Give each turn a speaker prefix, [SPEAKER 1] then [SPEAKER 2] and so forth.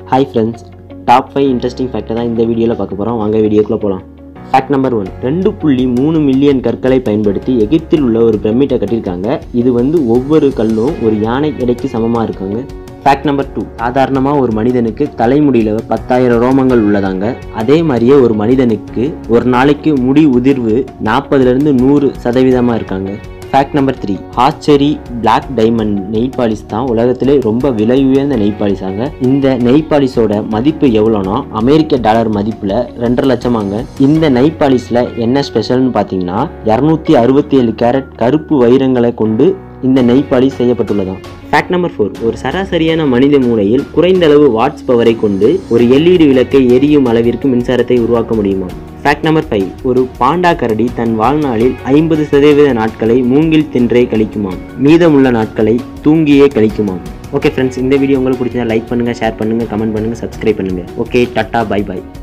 [SPEAKER 1] hi friends top five interesting ஃபேக்டை தான் இந்த வீடியோவில் பார்க்க போகிறோம் வாங்க வீடியோக்குள்ளே போகலாம் ஃபேக்ட் நம்பர் ஒன் ரெண்டு புள்ளி மூணு மில்லியன் கற்களை பயன்படுத்தி எகிப்தில் உள்ள ஒரு பிரமிட்டை கட்டியிருக்காங்க இது வந்து ஒவ்வொரு கல்லும் ஒரு யானை எடைக்கு சமமாக இருக்காங்க ஃபேக்ட் நம்பர் டூ சாதாரணமாக ஒரு மனிதனுக்கு தலைமுடியில் பத்தாயிரம் ரோமங்கள் உள்ளதாங்க அதே மாதிரியே ஒரு மனிதனுக்கு ஒரு நாளைக்கு முடி உதிர்வு நாற்பதுலேருந்து நூறு சதவீதமாக இருக்காங்க ஃபேக்ட் நம்பர் த்ரீ ஹாச்செரி பிளாக் டைமண்ட் நெய் பாலிஷ் தான் உலகத்திலே ரொம்ப விலை உயர்ந்த நெய் பாலிஷாங்க இந்த நெய் பாலிஷோட மதிப்பு எவ்வளோனா அமெரிக்க டாலர் மதிப்பில் ரெண்டரை லட்சமாங்க இந்த நெய் பாலிஷில் என்ன ஸ்பெஷல்னு பார்த்தீங்கன்னா இரநூத்தி அறுபத்தி ஏழு கேரட் கருப்பு வைரங்களை கொண்டு இந்த நெய் பாலிஷ் செய்யப்பட்டுள்ளதாம் ஃபேக்ட் நம்பர் ஃபோர் ஒரு சராசரியான மனித மூளையில் குறைந்த அளவு வாட்ஸ் பவரை கொண்டு ஒரு எல்இடி விளக்கை எரியும் அளவிற்கு மின்சாரத்தை உருவாக்க முடியுமா ஃபேக்ட் நம்பர் ஃபைவ் ஒரு பாண்டா கரடி தன் வாழ்நாளில் ஐம்பது சதவீத நாட்களை மூங்கில் தின்றே கழிக்குமாம் மீதமுள்ள நாட்களை தூங்கியே கழிக்குமாம் ஓகே ஃப்ரெண்ட்ஸ் இந்த வீடியோ உங்களுக்கு பிடிச்சதா லைக் பண்ணுங்கள் ஷேர் பண்ணுங்கள் கமெண்ட் பண்ணுங்கள் சப்ஸ்கிரைப் பண்ணுங்கள் ஓகே டாட்டா பை பை